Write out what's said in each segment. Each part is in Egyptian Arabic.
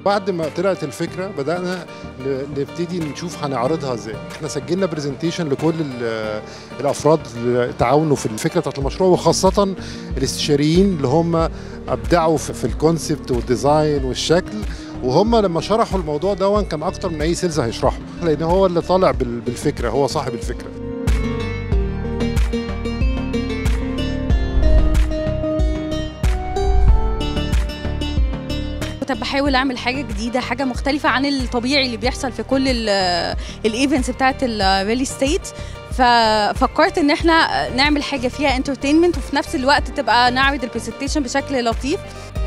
بعد ما طلعت الفكره بدانا ن- نبتدي نشوف هنعرضها ازاي احنا سجلنا برزنتيشن لكل ال- الافراد اللي تعاونوا في الفكره بتاعت المشروع وخاصه الاستشاريين اللي هم ابدعوا في في الكونسبت والديزاين والشكل وهم لما شرحوا الموضوع ده كان اكتر من اي سيلز هيشرحه لان هو اللي طالع بال- بالفكره هو صاحب الفكره كنت بحاول اعمل حاجه جديده حاجه مختلفه عن الطبيعي اللي بيحصل في كل الايفنتس بتاعت الريلي ستيت ففكرت ان احنا نعمل حاجه فيها انترتينمنت وفي نفس الوقت تبقى نعرض البرزنتيشن بشكل لطيف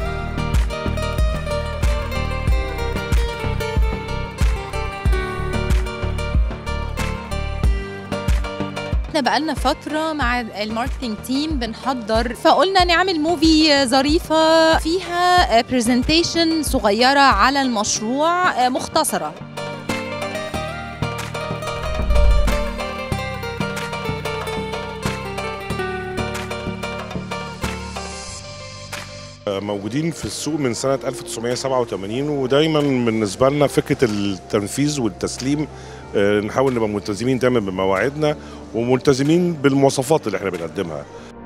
احنا بقالنا فترة مع الماركتينج تيم بنحضر فقلنا نعمل موفي ظريفة فيها برزنتيشن صغيرة على المشروع مختصرة موجودين في السوق من سنة 1987 ودايما بالنسبة لنا فكرة التنفيذ والتسليم آه، نحاول نبقى ملتزمين دايما بمواعيدنا وملتزمين بالمواصفات اللي احنا بنقدمها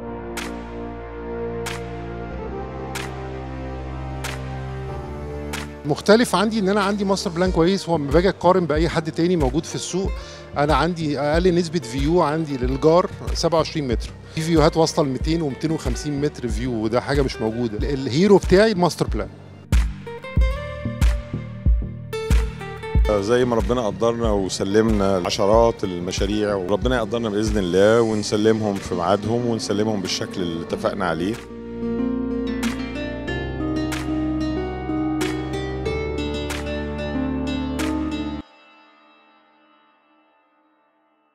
مختلف عندي ان انا عندي ماستر بلان كويس هو لما باجي اقارن باي حد تاني موجود في السوق انا عندي اقل نسبه فيو عندي للجار 27 متر في فيوهات واصله ل 200 و250 متر فيو وده حاجه مش موجوده الهيرو بتاعي الماستر بلان زي ما ربنا قدرنا وسلمنا عشرات المشاريع وربنا يقدرنا باذن الله ونسلمهم في ميعادهم ونسلمهم بالشكل اللي اتفقنا عليه